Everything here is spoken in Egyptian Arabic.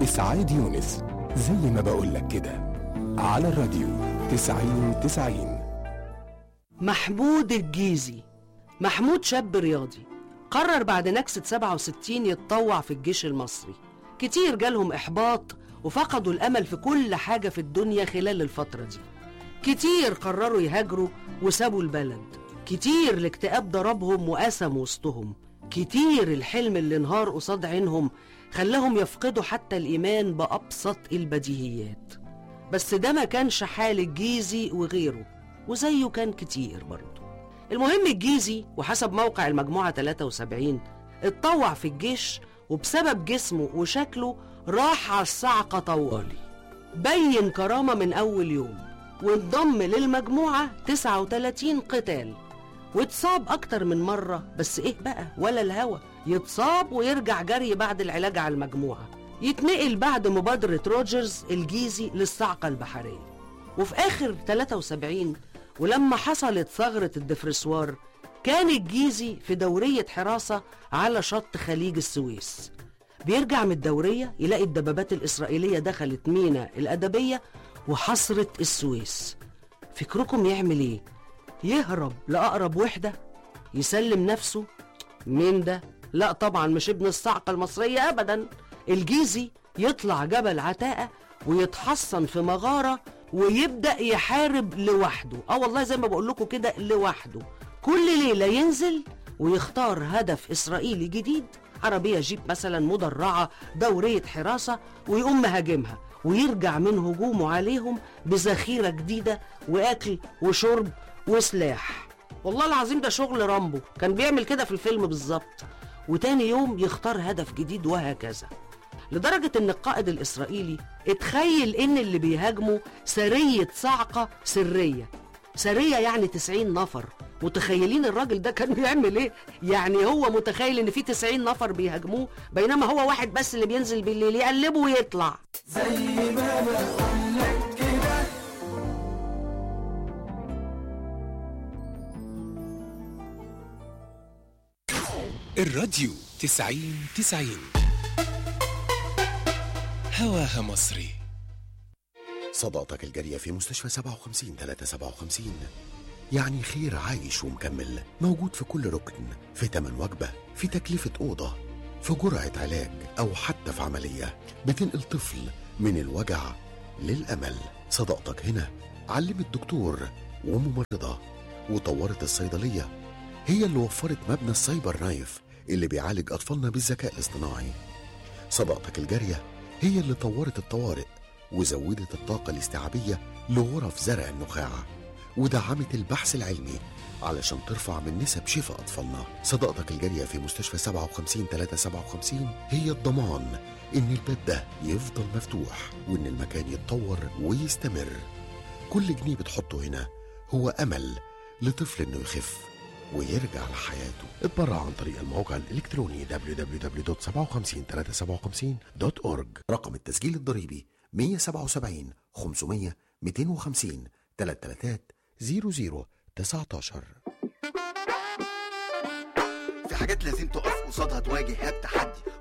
إسعاد يونس زي ما بقولك كده على الراديو تسعين تسعين محمود الجيزي محمود شاب رياضي قرر بعد نكسة 67 يتطوع في الجيش المصري كتير جالهم إحباط وفقدوا الأمل في كل حاجة في الدنيا خلال الفترة دي كتير قرروا يهاجروا وسابوا البلد كتير الاكتئاب ضربهم وقسم وسطهم كتير الحلم اللي انهار قصاد عينهم خلاهم يفقدوا حتى الإيمان بأبسط البديهيات بس ده ما كانش حال الجيزي وغيره وزيه كان كتير برضه المهم الجيزي وحسب موقع المجموعة 73 اتطوع في الجيش وبسبب جسمه وشكله راح على الصعقة طوالي بين كرامة من أول يوم وانضم للمجموعة 39 قتال واتصاب أكتر من مرة بس إيه بقى ولا الهوى يتصاب ويرجع جري بعد العلاج على المجموعة يتنقل بعد مبادرة روجرز الجيزي للصعقة البحرية وفي آخر 73 ولما حصلت ثغرة الدفرسوار كان الجيزي في دورية حراسة على شط خليج السويس بيرجع من الدورية يلاقي الدبابات الإسرائيلية دخلت مينا الأدبية وحصرت السويس فكركم يعمل إيه؟ يهرب لأقرب وحدة يسلم نفسه مين ده؟ لا طبعا مش ابن الصعقة المصرية أبدا الجيزي يطلع جبل عتاقة ويتحصن في مغارة ويبدأ يحارب لوحده اه والله زي ما بقول لكم كده لوحده كل ليلة ينزل ويختار هدف إسرائيلي جديد عربية جيب مثلا مدرعة دورية حراسة ويقوم مهاجمها ويرجع من هجومه عليهم بذخيرة جديدة وأكل وشرب وسلاح والله العظيم ده شغل رامبو كان بيعمل كده في الفيلم بالظبط وتاني يوم يختار هدف جديد وهكذا لدرجة ان القائد الاسرائيلي اتخيل ان اللي بيهاجموا سرية صعقة سرية سرية يعني 90 نفر متخيلين الراجل ده كان بيعمل ايه يعني هو متخيل ان في 90 نفر بيهاجموه بينما هو واحد بس اللي بينزل بالليل يقلبه ويطلع الراديو تسعين تسعين هواها مصري صداقتك الجارية في مستشفى 57 357 يعني خير عايش ومكمل موجود في كل ركن في تمن وجبة في تكلفة أوضة في جرعة علاج أو حتى في عملية بتنقل طفل من الوجع للأمل صداقتك هنا علمت دكتور وممرضة وطورت الصيدلية هي اللي وفرت مبنى السايبر نايف اللي بيعالج أطفالنا بالذكاء الاصطناعي صداقتك الجارية هي اللي طورت الطوارئ وزودت الطاقة الاستيعابية لغرف زرع النخاع ودعمت البحث العلمي علشان ترفع من نسب شفاء أطفالنا صداقتك الجارية في مستشفى 57 357 هي الضمان إن الباب ده يفضل مفتوح وإن المكان يتطور ويستمر كل جنيه بتحطه هنا هو أمل لطفل إنه يخف ويرجع لحياته اتبرع عن طريق الموقع الإلكتروني www.57357.org رقم التسجيل الضريبي 177 500 250 333 00 19 في حاجات لازم تقف قصادها تواجه التحدي